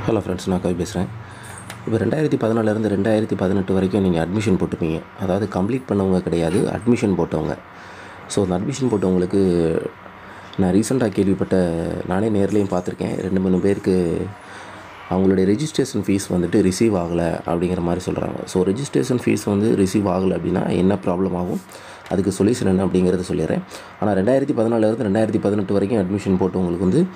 hello friends நான் கவி பேசுகிறேன் இப்போ ரெண்டாயிரத்தி பதினாலேருந்து ரெண்டாயிரத்தி பதினெட்டு வரைக்கும் நீங்கள் அட்மிஷன் போட்டுப்பீங்க அதாவது கம்ப்ளீட் பண்ணவங்க கிடையாது அட்மிஷன் போட்டவங்க ஸோ அந்த அட்மிஷன் போட்டவங்களுக்கு நான் ரீசெண்டாக கேள்விப்பட்ட நானே நேர்லேயும் பார்த்துருக்கேன் ரெண்டு மூணு பேருக்கு அவங்களுடைய ரெஜிஸ்ட்ரேஷன் ஃபீஸ் வந்துட்டு ரிசீவ் ஆகலை அப்படிங்கிற மாதிரி சொல்கிறாங்க ஸோ ரெஜிஸ்ட்ரேஷன் ஃபீஸ் வந்து ரிசீவ் ஆகலை அப்படின்னா என்ன ப்ராப்ளம் ஆகும் அதுக்கு சொல்யூஷன் என்ன அப்படிங்கிறத சொல்லிடுறேன் ஆனால் ரெண்டாயிரத்தி பதினாலேருந்து ரெண்டாயிரத்தி பதினெட்டு வரைக்கும் அட்மிஷன் போட்டவங்களுக்கு வந்து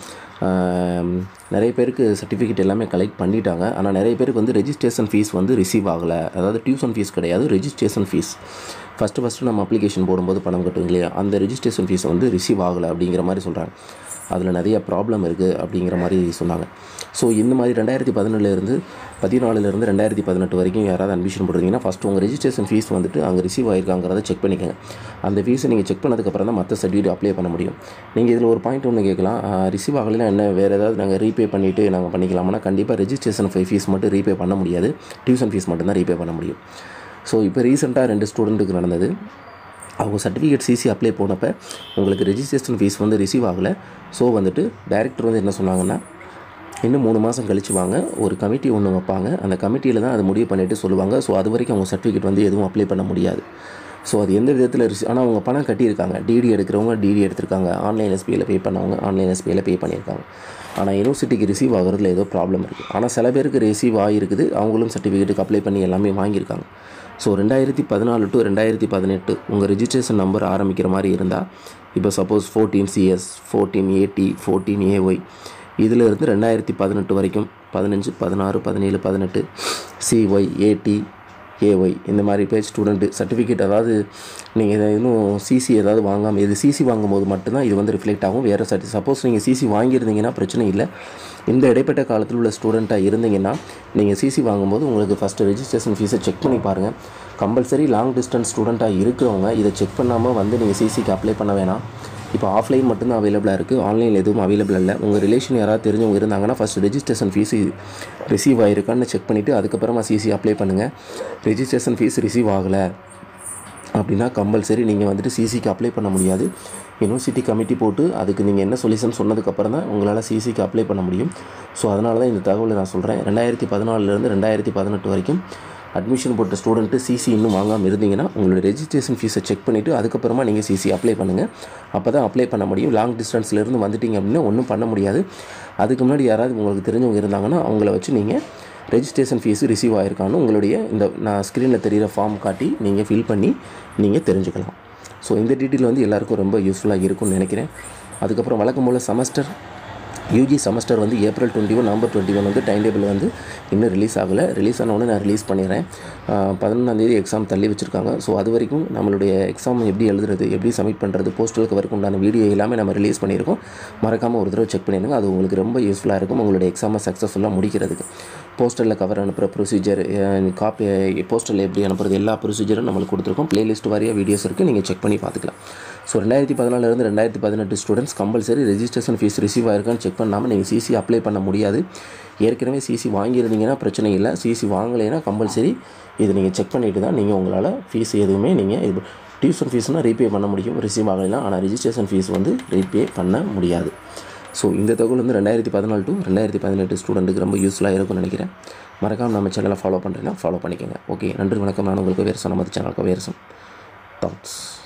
ஆம், நிறைய பேருக்கு சர்டிஃபிகேட் எல்லாமே கலெக்ட் பண்ணிட்டாங்க ஆனால் நிறைய பேருக்கு வந்து ரெஜிஸ்ட்ரேஷன் ஃபீஸ் வந்து ரிசீவ் ஆகலை அதாவது டியூஷன் ஃபீஸ் கிடையாது ரெஜிஸ்ட்ரேஷன் ஃபீஸ் ஃபஸ்ட்டு ஃபஸ்ட்டு நம்ம அப்ளிகேஷன் போடும்போது பணம் கட்டுவோம் இல்லையா அந்த ரெஜிஸ்ட்ரேஷன் ஃபீஸ் வந்து ரிசீவ் ஆகலை அப்படிங்கிற மாதிரி சொல்கிறாங்க அதில் நிறைய ப்ராப்ளம் இருக்குது அப்படிங்கிற மாதிரி சொன்னாங்க ஸோ இந்த மாதிரி ரெண்டாயிரத்தி பதினேழுலேருந்து பதினாலுலேருந்து ரெண்டாயிரத்தி பதினெட்டு வரைக்கும் யாராவது அட்மிஷன் போடுறீங்கன்னா ஃபஸ்ட் உங்கள் ரெஜிஸ்ட்ரேஷன் ஃபீஸ் வந்துட்டு அங்கே ரிசீவ் ஆயிருக்காங்கிறத செக் பண்ணிக்கோங்க அந்த ஃபீஸை நீங்கள் செக் பண்ணதுக்கப்புறம் தான் மற்ற சர்டிஃபிகேட் அப்ளை பண்ண முடியும் நீங்கள் இதில் ஒரு பாயிண்ட் ஒன்று கேட்கலாம் ரிசீவ் ஆகலைன்னா என்ன வேறு ஏதாவது நாங்கள் ரீபே பண்ணிவிட்டு நாங்கள் பண்ணிக்கலாம்னா கண்டிப்பாக ரெஜிஸ்ட்ரேஷன் ஃபீஸ் மட்டும் ரீபே பண்ண முடியாது டியூஷன் ஃபீஸ் மட்டும்தான் ரீபே பண்ண முடியும் ஸோ இப்போ ரீசெண்டாக ரெண்டு ஸ்டூடெண்ட்டுக்கு நடந்தது அவங்க சர்டிஃபிகேட் சிசி அப்ளை போனப்போ உங்களுக்கு ரெஜிஸ்ட்ரேஷன் ஃபீஸ் வந்து ரிசீவ் ஆகலை ஸோ வந்துட்டு டைரக்டர் வந்து என்ன சொன்னாங்கன்னா இன்னும் மூணு மாதம் கழிச்சு வாங்க ஒரு கமிட்டி ஒன்று வைப்பாங்க அந்த கமிட்டியில் தான் அதை முடிவு பண்ணிவிட்டு சொல்லுவாங்க ஸோ அது வரைக்கும் அவங்க சர்டிஃபிகேட் வந்து எதுவும் அப்ளை பண்ண முடியாது ஸோ அது எந்த விதத்தில் ரிசி ஆனால் அவங்க பணம் கட்டியிருக்காங்க டிடி எடுக்கிறவங்க டிடி எடுத்திருக்காங்க ஆன்லைன் எஸ்பியில் பே பண்ணவங்க ஆன்லைன் எஸ்பியில் பே பண்ணியிருக்காங்க ஆனால் யூனிவர்சிட்டிக்கு ரிசீவ் ஆகிறதுல ஏதோ ப்ராப்ளம் இருக்குது ஆனால் சில பேருக்கு ரிசீவ் ஆகிருக்குது அவங்களும் சர்டிஃபிகேட்டுக்கு அப்ளை பண்ணி எல்லாமே வாங்கியிருக்காங்க ஸோ ரெண்டாயிரத்தி பதினாலு டு ரெண்டாயிரத்தி பதினெட்டு உங்கள் ரெஜிஸ்ட்ரேஷன் நம்பர் ஆரம்பிக்கிற மாதிரி இருந்தால் இப்போ suppose fourteen CS fourteen AD fourteen AY இதில் இருந்து ரெண்டாயிரத்தி பதினெட்டு வரைக்கும் பதினஞ்சு பதினாறு பதினேழு பதினெட்டு சிஒய் ஏடி ஏஒய் இந்த மாதிரி பேர் ஸ்டூடெண்ட்டு சர்டிஃபிகேட் அதாவது நீங்கள் இதை இன்னும் சிசி ஏதாவது வாங்காமல் இது சிசி வாங்கும்போது மட்டும்தான் இது வந்து ரிஃப்ளெக்ட் ஆகும் வேறு சர்டி சப்போஸ் நீங்கள் சிசி வாங்கியிருந்தீங்கன்னா பிரச்சனை இல்லை இந்த இடைப்பட்ட காலத்தில் உள்ள ஸ்டூடெண்ட்டாக இருந்தீங்கன்னா நீங்கள் சிசி வாங்கும்போது உங்களுக்கு ஃபஸ்ட்டு ரெஜிஸ்ட்ரேஷன் ஃபீஸை செக் பண்ணி பாருங்கள் கம்பல்சரி லாங் டிஸ்டன்ஸ் ஸ்டூடெண்ட்டாக இருக்கிறவங்க இதை செக் பண்ணாமல் வந்து நீங்கள் சிசிக்கு அப்ளை பண்ண வேணாம் இப்போ ஆஃப்லைன் மட்டும்தான் அவைலபிளாக இருக்குது ஆன்லைனில் எதுவும் அவைலபிள் இல்லை உங்கள் ரிலேஷன் யாராவது தெரிஞ்சவங்க இருந்தாங்கன்னா ஃபஸ்ட் ரெஜிஸ்ட்ரேஷன் ஃபீஸ் ரிசீவ் ஆகிருக்கான்னு செக் பண்ணிவிட்டு அதுக்கப்புறமா சிசி அப்ளை பண்ணுங்கள் ரெஜிஸ்ட்ரேஷன் ஃபீஸ் ரிசீவ் ஆகலை அப்படின்னா கம்பல்சரி நீங்கள் வந்துட்டு சிசிக்கு அப்ளை பண்ண முடியாது யூனிவர்சிட்டி கமிட்டி போட்டு அதுக்கு நீங்கள் என்ன சொல்யூஷன் சொன்னதுக்கப்புறம் தான் உங்களால் சிசிக்கு அப்ளை பண்ண முடியும் ஸோ அதனால தான் இந்த தகவலை நான் சொல்கிறேன் ரெண்டாயிரத்தி பதினாலுலேருந்து ரெண்டாயிரத்தி பதினெட்டு வரைக்கும் அட்மிஷன் போட்ட ஸ்டூடெண்ட்டு சிசி இன்னும் வாங்காமல் இருந்தீங்கன்னா உங்களோட ரெஜிஸ்ட்ரேஷன் ஃபீஸை செக் பண்ணிவிட்டு அதுக்கப்புறமா நீங்கள் சிசி அப்ளை பண்ணுங்கள் அப்போ தான் அப்ளை பண்ண முடியும் லாங் டிஸ்டன்ஸ்லேருந்து வந்துட்டீங்க அப்படின்னா ஒன்றும் பண்ண முடியாது அதுக்கு முன்னாடி யாராவது உங்களுக்கு தெரிஞ்சவங்க இருந்தாங்கன்னா அவங்கள வச்சு நீங்கள் ரெஜிஸ்ட்ரேஷன் ஃபீஸு ரிசீவ் ஆயிருக்கான்னு உங்களுடைய இந்த நான் ஸ்க்ரீனில் தெரிகிற ஃபார்ம் காட்டி நீங்கள் ஃபில் பண்ணி நீங்கள் தெரிஞ்சுக்கலாம் ஸோ இந்த டீட்டெயில் வந்து எல்லாருக்கும் ரொம்ப யூஸ்ஃபுல்லாக இருக்கும்னு நினைக்கிறேன் அதுக்கப்புறம் வழக்கம் போல் செமஸ்டர் யூஜி செமஸ்டர் வந்து April twenty one November twenty one வந்து டைம் டேபிள் வந்து இன்னும் ரிலீஸ் ஆகலை ரிலீஸ் ஆன உடனே நான் ரிலீஸ் பண்ணிடுறேன் பதினொன்றாந்தேதி எக்ஸாம் தள்ளி வச்சுருக்காங்க ஸோ அது வரைக்கும் நம்மளுடைய எக்ஸாம் எப்படி எழுதுறது எப்படி சப்மிட் பண்ணுறது போஸ்டலுக்கு வரைக்கும் உண்டான வீடியோ எல்லாமே நம்ம ரிலீஸ் பண்ணியிருக்கோம் மறக்காமல் ஒரு தடவை செக் பண்ணிடுங்க அது உங்களுக்கு ரொம்ப யூஸ்ஃபுல்லாக இருக்கும் உங்களுடைய எக்ஸாமை சக்ஸஸ்ஃபுல்லாக முடிக்கிறதுக்கு போஸ்டரில் கவர் அனுப்புகிற ப்ரொசீஜர் காப்பி போஸ்டரில் எப்படி அனுப்புறது எல்லா ப்ரொசீஜரும் நம்மளுக்கு கொடுத்துருக்கோம் பிளேலிஸ்ட் வாரியாக வீடியோஸ் இருக்குது நீங்கள் செக் பண்ணி பார்த்துக்கலாம் ஸோ ரெண்டாயிரத்தி பதினாலிருந்து ரெண்டாயிரத்தி பதினெட்டு students compulsory registration fee receive ஆயிருக்கான்னு செக் பண்ணாமல் நீங்கள் சிசி அப்ளை பண்ண முடியாது ஏற்கனவே சிசி வாங்கியிருந்தீங்கன்னா பிரச்சனை இல்லை சிசி வாங்கலைன்னா கம்பல்சரி இது நீங்கள் செக் பண்ணிட்டு தான் நீங்கள் உங்களால் ஃபீஸ் எதுவுமே நீங்கள் இது டியூஷன் ஃபீஸ்னால் ரீபே பண்ண முடியும் ரிசீவ் ஆகலைன்னா ஆனால் ரெஜிஸ்ட்ரேஷன் ஃபீஸ் வந்து ரீபே பண்ண முடியாது ஸோ இந்த தகவல் வந்து ரெண்டாயிரத்தி பதினாலு டு ரெண்டாயிரத்தி பதினெட்டு ஸ்டூடெண்ட்டுக்கு ரொம்ப யூஸ்ஃபுல்லாக இருக்கும்னு நினைக்கிறேன் மறக்காமல் நம்ம சேனலை ஃபாலோ பண்ணுறேன்னா ஃபாலோ பண்ணிக்கோங்க ஓகே நன்றி வணக்கம் நான் உங்களுக்கு வேறு நமது சேனலுக்கு வேறு தாட்ஸ்